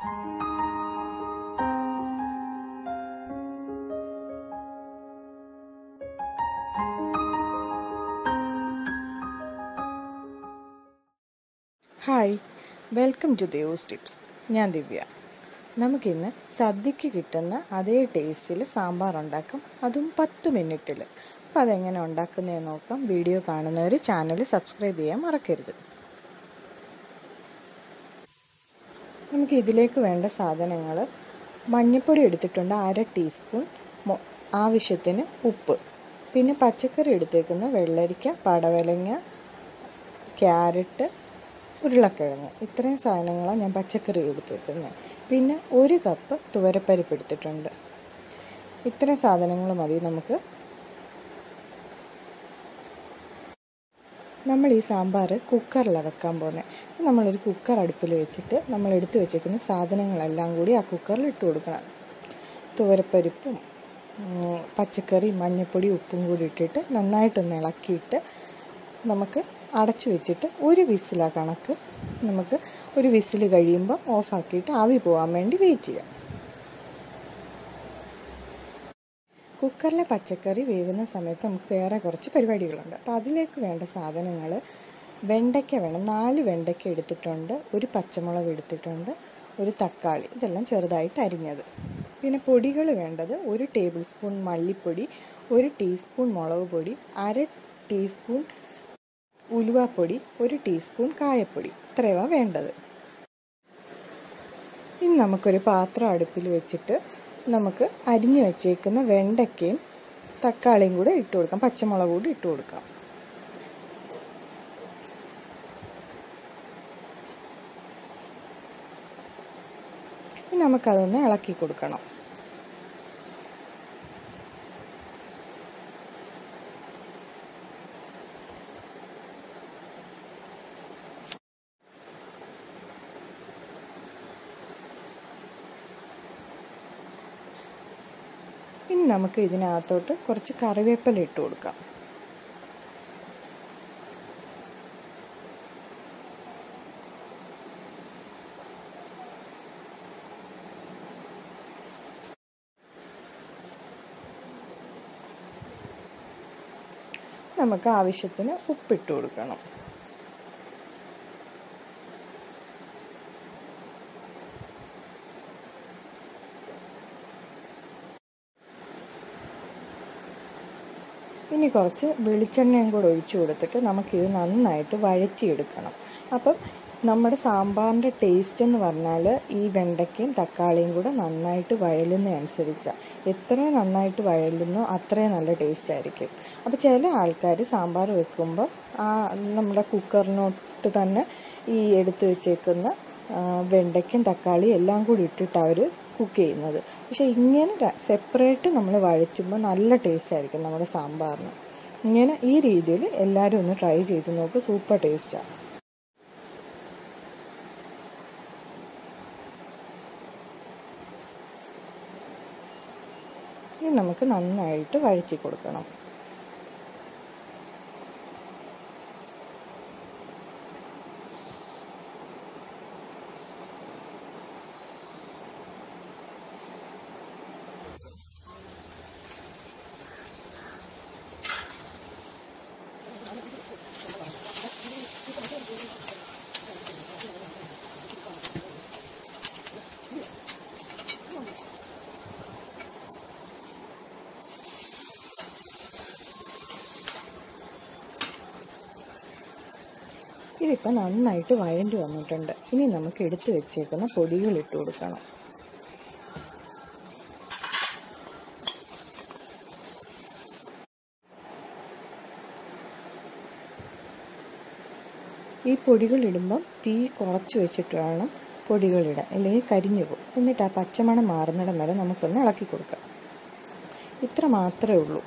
hi welcome to Devu's tips ഞാൻ ദിവ്യ നമുക്കിന്ന് സദ്യക്ക് കിട്ടുന്ന അതേ ടേസ്റ്റിൽ സാമ്പാർ ഉണ്ടാക്കാം അതും പത്ത് മിനിറ്റിൽ അപ്പോൾ അതെങ്ങനെ ഉണ്ടാക്കുന്നതെന്ന് നോക്കാം വീഡിയോ കാണുന്നവർ ചാനൽ സബ്സ്ക്രൈബ് ചെയ്യാൻ മറക്കരുത് നമുക്ക് ഇതിലേക്ക് വേണ്ട സാധനങ്ങൾ മഞ്ഞൾപ്പൊടി എടുത്തിട്ടുണ്ട് അര ടീസ്പൂൺ മൊ- ആവശ്യത്തിന് ഉപ്പ് പിന്നെ പച്ചക്കറി എടുത്തേക്കുന്ന വെള്ളരിക്ക പടവലങ്ങ ക്യാരറ്റ് ഉരുളക്കിഴങ്ങ് ഇത്രയും സാധനങ്ങളാണ് ഞാൻ പച്ചക്കറി എടുത്തേക്കുന്നത് പിന്നെ ഒരു കപ്പ് തുവരപ്പരിപ്പ് എടുത്തിട്ടുണ്ട് ഇത്രയും സാധനങ്ങൾ മതി നമുക്ക് നമ്മൾ ഈ സാമ്പാർ കുക്കറിലാണ് വെക്കാൻ പോകുന്നത് നമ്മളൊരു കുക്കർ അടുപ്പിൽ വെച്ചിട്ട് നമ്മൾ എടുത്തു വെച്ചേക്കുന്ന സാധനങ്ങളെല്ലാം കൂടി ആ കുക്കറിൽ ഇട്ട് കൊടുക്കണം തുവരപ്പരിപ്പും ഉം, പച്ചക്കറി മഞ്ഞൾപ്പൊടി ഉപ്പും കൂടി ഇട്ടിട്ട് നന്നായിട്ടൊന്ന് ഇളക്കിയിട്ട് നമുക്ക് അടച്ചു വെച്ചിട്ട് ഒരു വിസിലാ കണക്ക് നമുക്ക് ഒരു വിസിൽ കഴിയുമ്പോൾ ഓഫാക്കിയിട്ട് ആവി പോകാൻ വേണ്ടി വെയിറ്റ് ചെയ്യാം കുക്കറിലെ പച്ചക്കറി വേകുന്ന സമയത്ത് നമുക്ക് വേറെ കുറച്ച് പരിപാടികളുണ്ട് അപ്പോൾ അതിലേക്ക് വേണ്ട സാധനങ്ങൾ വെണ്ടയ്ക്ക വേണം നാല് വെണ്ടയ്ക്ക എടുത്തിട്ടുണ്ട് ഒരു പച്ചമുളക് എടുത്തിട്ടുണ്ട് ഒരു തക്കാളി ഇതെല്ലാം ചെറുതായിട്ട് അരിഞ്ഞത് പിന്നെ പൊടികൾ വേണ്ടത് ഒരു ടേബിൾ സ്പൂൺ മല്ലിപ്പൊടി ഒരു ടീസ്പൂൺ മുളക് പൊടി അര ടീസ്പൂൺ ഉലുവാപ്പൊടി ഒരു ടീസ്പൂൺ കായപ്പൊടി ഇത്രയുമാണ് വേണ്ടത് ഇനി നമുക്കൊരു പാത്രം അടുപ്പിൽ വെച്ചിട്ട് നമുക്ക് അരിഞ്ഞു വെച്ചേക്കുന്ന വെണ്ടയ്ക്കയും തക്കാളിയും കൂടെ ഇട്ട് കൊടുക്കാം പച്ചമുളക് കൂടി ഇട്ട് കൊടുക്കാം ഇനി നമുക്കതൊന്ന് ഇളക്കി കൊടുക്കണം ഇനി നമുക്ക് ഇതിനകത്തോട്ട് കുറച്ച് കറിവേപ്പില ഇട്ട് കൊടുക്കാം നമുക്ക് ആവശ്യത്തിന് ഉപ്പിട്ട് കൊടുക്കണം ഇനി കുറച്ച് വെളിച്ചെണ്ണയും കൂടെ ഒഴിച്ചു കൊടുത്തിട്ട് നമുക്കിത് നന്നായിട്ട് വഴറ്റിയെടുക്കണം അപ്പം നമ്മുടെ സാമ്പാറിൻ്റെ ടേസ്റ്റ് എന്ന് പറഞ്ഞാൽ ഈ വെണ്ടയ്ക്കയും തക്കാളിയും കൂടെ നന്നായിട്ട് വഴലുന്നതനുസരിച്ചാണ് എത്രയും നന്നായിട്ട് വഴലുന്നോ അത്രയും നല്ല ടേസ്റ്റ് ആയിരിക്കും അപ്പോൾ ചില ആൾക്കാർ സാമ്പാർ വെക്കുമ്പോൾ ആ നമ്മുടെ കുക്കറിനോട്ട് തന്നെ ഈ എടുത്തു വെച്ചേക്കുന്ന ആ, വെണ്ടയ്ക്കും തക്കാളിയും എല്ലാം കൂടി ഇട്ടിട്ട് അവർ കുക്ക് ചെയ്യുന്നത് പക്ഷേ ഇങ്ങനെ സെപ്പറേറ്റ് നമ്മൾ വഴറ്റുമ്പോൾ നല്ല ടേസ്റ്റ് ആയിരിക്കും നമ്മുടെ സാമ്പാറിന് ഇങ്ങനെ ഈ രീതിയിൽ എല്ലാവരും ഒന്ന് ട്രൈ ചെയ്ത് നോക്ക് സൂപ്പർ ടേസ്റ്റാണ് ഇനി നമുക്ക് നന്നായിട്ട് വഴറ്റി കൊടുക്കണം ഇതിപ്പോൾ നന്നായിട്ട് വഴണ്ടി വന്നിട്ടുണ്ട് ഇനി നമുക്ക് എടുത്തു വെച്ചേക്കുന്ന പൊടികൾ ഇട്ട് കൊടുക്കണം ഈ പൊടികൾ ഇടുമ്പം തീ കുറച്ച് വെച്ചിട്ട് വേണം പൊടികളിടാൻ അല്ലെങ്കിൽ കരിഞ്ഞു പോകും എന്നിട്ട് ആ പച്ചമണം മാറുന്നിടം വരെ നമുക്കൊന്ന് ഇളക്കി കൊടുക്കാം ഇത്ര മാത്രമേ ഉള്ളൂ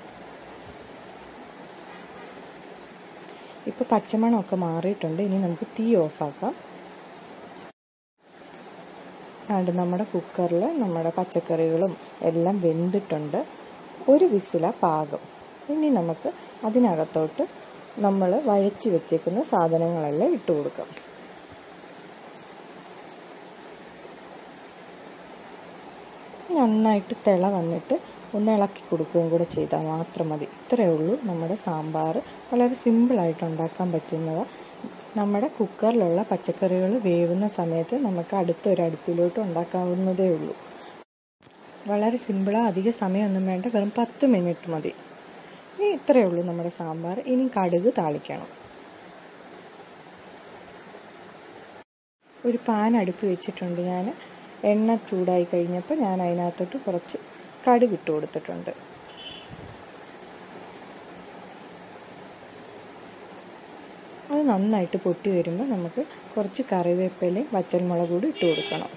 ഇപ്പോൾ പച്ചമണമൊക്കെ മാറിയിട്ടുണ്ട് ഇനി നമുക്ക് തീ ഓഫാക്കാം അതുകൊണ്ട് നമ്മുടെ കുക്കറിൽ നമ്മുടെ പച്ചക്കറികളും എല്ലാം വെന്തിട്ടുണ്ട് ഒരു വിസില പാകം ഇനി നമുക്ക് അതിനകത്തോട്ട് നമ്മൾ വഴറ്റി വെച്ചേക്കുന്ന സാധനങ്ങളെല്ലാം ഇട്ട് കൊടുക്കാം നന്നായിട്ട് തിള വന്നിട്ട് ഒന്ന് ഇളക്കി കൊടുക്കുകയും കൂടെ ചെയ്താൽ മാത്രം മതി ഇത്രയേ ഉള്ളൂ നമ്മുടെ സാമ്പാർ വളരെ സിമ്പിളായിട്ട് ഉണ്ടാക്കാൻ പറ്റുന്നത് നമ്മുടെ കുക്കറിലുള്ള പച്ചക്കറികൾ വേവുന്ന സമയത്ത് നമുക്ക് അടുത്തൊരു അടുപ്പിലോട്ട് ഉണ്ടാക്കാവുന്നതേ ഉള്ളൂ വളരെ സിമ്പിളാണ് അധിക സമയമൊന്നും വേണ്ട വെറും പത്ത് മിനിറ്റ് മതി ഇനി ഇത്രയേ ഉള്ളൂ നമ്മുടെ സാമ്പാർ ഇനി കടുക് താളിക്കണം ഒരു പാൻ അടുപ്പ് വെച്ചിട്ടുണ്ട് ഞാൻ എണ്ണ ചൂടായി കഴിഞ്ഞപ്പോൾ ഞാൻ അതിനകത്തോട്ട് കുറച്ച് കടുക് ഇട്ട് കൊടുത്തിട്ടുണ്ട് അത് നന്നായിട്ട് പൊട്ടി വരുമ്പോൾ നമുക്ക് കുറച്ച് കറിവേപ്പിലയും വറ്റൽമുളക് കൂടി ഇട്ട് കൊടുക്കണം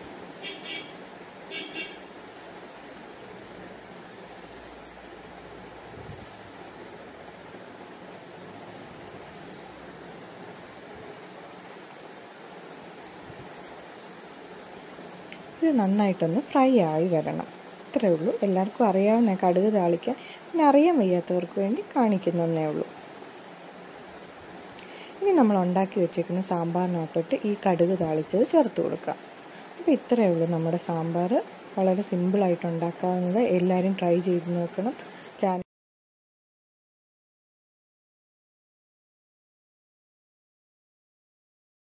ഇത് നന്നായിട്ടൊന്ന് ഫ്രൈ ആയി വരണം ഇത്രയേ ഉള്ളൂ എല്ലാവർക്കും അറിയാവുന്ന കടുക് താളിക്കാൻ പിന്നെ അറിയാൻ വയ്യാത്തവർക്ക് വേണ്ടി കാണിക്കുന്നതേ ഉള്ളൂ ഇനി നമ്മൾ ഉണ്ടാക്കി വെച്ചേക്കുന്ന സാമ്പാറിനകത്തോട്ട് ഈ കടുക് താളിച്ചത് ചേർത്ത് കൊടുക്കാം അപ്പോൾ ഇത്രയേ ഉള്ളൂ നമ്മുടെ സാമ്പാർ വളരെ സിമ്പിളായിട്ട് ഉണ്ടാക്കാവുന്നത് എല്ലാവരും ട്രൈ ചെയ്ത് നോക്കണം ചാനൽ